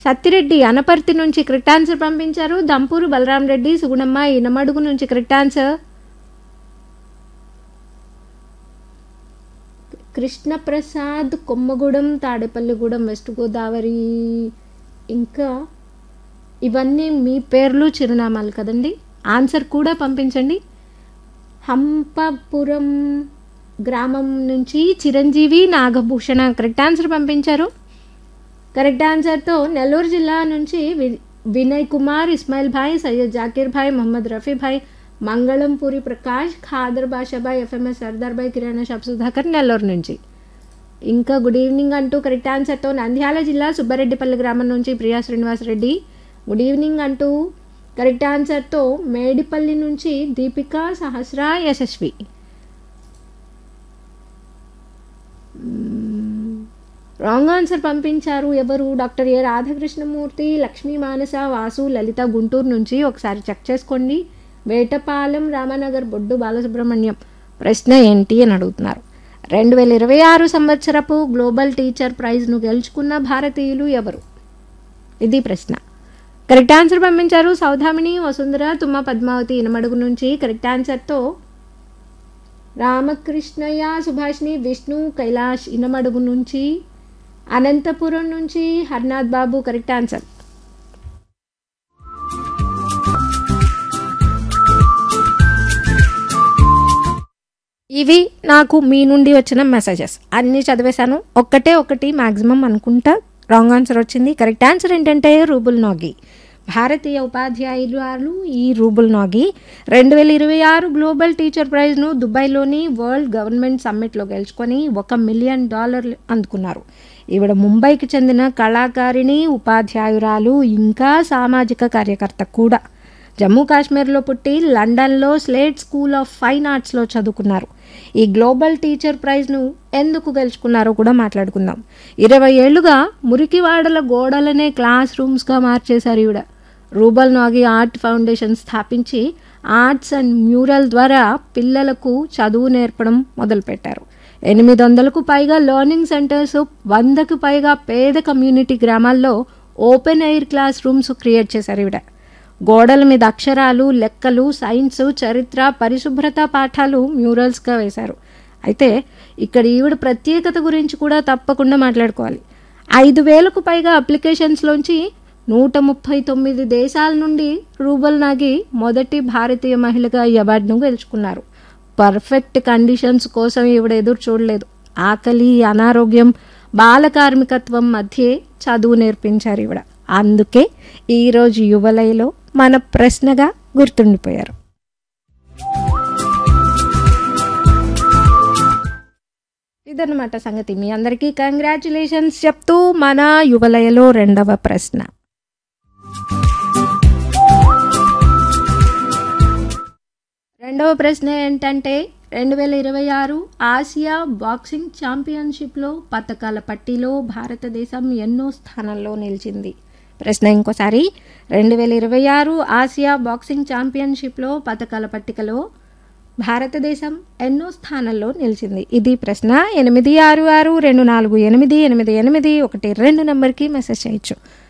సత్తిరెడ్డి అనపర్తి నుంచి correct answer పంపించారు దంపూరు బలరాం రెడ్డి సుగుణమ్మ ఇనమడుగు నుంచి correct answer Krishnaprasad Kommagudem Tadepalligudem west Godavari ఇంకా ఇవన్నీ మీ పేర్లు చిరునామాలు కదండి ఆన్సర్ కూడా పంపించండి హంపపురం గ్రామం నుంచి చిరంజీవి నాగభూషణ కరెక్ట్ ఆన్సర్ పంపించారు కరెక్ట్ ఆన్సర్తో నెల్లూరు జిల్లా నుంచి వి- వినయ్ కుమార్ ఇస్మాయిల్ భాయ్ సయ్యద్ జాకీర్ భాయ్ మొహమ్మద్ రఫీ భాయ్ మంగళంపూరి ప్రకాష్ ఖాదర్ బాషాబాయ్ ఎఫ్ఎంఎస్ సర్దార్ భాయ్ కిరాణా షాప్ సుధాకర్ నెల్లూరు నుంచి ఇంకా గుడ్ ఈవినింగ్ అంటూ కరెక్ట్ ఆన్సర్తో నంద్యాల జిల్లా సుబ్బారెడ్డిపల్లి గ్రామం నుంచి ప్రియా శ్రీనివాస్ రెడ్డి గుడ్ ఈవినింగ్ అంటూ కరెక్ట్ ఆన్సర్తో మేడిపల్లి నుంచి దీపిక సహస్ర యశస్వి రాంగ్ ఆన్సర్ పంపించారు ఎవరు డాక్టర్ ఏ రాధాకృష్ణమూర్తి లక్ష్మీ మానస వాసు లలిత గుంటూరు నుంచి ఒకసారి చెక్ చేసుకోండి వేటపాలెం రామానగర్ బొడ్డు బాలసుబ్రహ్మణ్యం ప్రశ్న ఏంటి అని అడుగుతున్నారు రెండు వేల ఇరవై ఆరు సంవత్సరపు గ్లోబల్ టీచర్ ప్రైజ్ను గెలుచుకున్న భారతీయులు ఎవరు ఇది ప్రశ్న కరెక్ట్ ఆన్సర్ పంపించారు సౌధామిని వసుంధర తుమ్మ పద్మావతి ఇనమడుగు నుంచి కరెక్ట్ ఆన్సర్తో రామకృష్ణయ్య సుభాష్ని విష్ణు కైలాష్ ఇనమడుగు నుంచి అనంతపురం నుంచి హర్నాథ్ బాబు కరెక్ట్ ఆన్సర్ ఇవి నాకు మీ నుండి వచ్చిన మెసేజెస్ అన్నీ చదివేశాను ఒక్కటే ఒకటి మ్యాక్సిమం అనుకుంటా రాంగ్ ఆన్సర్ వచ్చింది కరెక్ట్ ఆన్సర్ ఏంటంటే రూబుల్ నాగి భారతీయ ఉపాధ్యాయులు ఈ రూబుల్ నాగి రెండు వేల ఇరవై ఆరు గ్లోబల్ టీచర్ ప్రైజ్ను దుబాయ్లోని వరల్డ్ గవర్నమెంట్ సమ్మిట్లో గెలుచుకొని ఒక మిలియన్ డాలర్లు అందుకున్నారు ఈవిడ ముంబైకి చెందిన కళాకారిణి ఉపాధ్యాయురాలు ఇంకా సామాజిక కార్యకర్త కూడా జమ్మూ కాశ్మీర్లో పుట్టి లండన్లో స్లేట్ స్కూల్ ఆఫ్ ఫైన్ ఆర్ట్స్లో చదువుకున్నారు ఈ గ్లోబల్ టీచర్ ప్రైజ్ను ఎందుకు గెలుచుకున్నారో కూడా మాట్లాడుకుందాం ఇరవై ఏళ్లుగా మురికివాడల గోడలనే క్లాస్ రూమ్స్గా మార్చేశారు ఈవిడ రూబల్ నాగి ఆర్ట్ ఫౌండేషన్ స్థాపించి ఆర్ట్స్ అండ్ మ్యూరల్ ద్వారా పిల్లలకు చదువు నేర్పడం మొదలుపెట్టారు ఎనిమిది వందలకు పైగా లెర్నింగ్ సెంటర్స్ వందకు పైగా పేద కమ్యూనిటీ గ్రామాల్లో open air class rooms create చేశారు ఈవిడ గోడల మీద అక్షరాలు లెక్కలు సైన్స్ చరిత్ర పరిశుభ్రత పాఠాలు మ్యూరల్స్గా వేశారు అయితే ఇక్కడ ఈవిడ ప్రత్యేకత గురించి కూడా తప్పకుండా మాట్లాడుకోవాలి ఐదు వేలకు పైగా అప్లికేషన్స్లోంచి నూట ముప్పై తొమ్మిది దేశాల నుండి రూబల్ నాగి మొదటి భారతీయ మహిళగా ఈ అవార్డును గెలుచుకున్నారు పర్ఫెక్ట్ కండిషన్స్ కోసం ఈవిడ ఎదురు చూడలేదు ఆకలి అనారోగ్యం బాల కార్మికత్వం మధ్యే చదువు నేర్పించారు ఈవిడ అందుకే ఈరోజు యువలయలో మన ప్రశ్నగా గుర్తుండిపోయారు ఇదన్నమాట సంగతి మీ అందరికీ కంగ్రాచులేషన్స్ చెప్తూ మన యువలయలో రెండవ ప్రశ్న రెండవ ప్రశ్న ఏంటంటే రెండు వేల ఇరవై ఆరు ఆసియా బాక్సింగ్ ఛాంపియన్షిప్లో పథకాల పట్టీలో భారతదేశం ఎన్నో స్థానంలో నిలిచింది ప్రశ్న ఇంకోసారి రెండు వేల ఇరవై ఆరు ఆసియా బాక్సింగ్ ఛాంపియన్షిప్లో పథకాల పట్టికలో భారతదేశం ఎన్నో స్థానాల్లో నిలిచింది ఇది ప్రశ్న ఎనిమిది ఆరు ఆరు రెండు నాలుగు ఎనిమిది ఎనిమిది ఎనిమిది ఒకటి రెండు నెంబర్కి మెసేజ్ చేయొచ్చు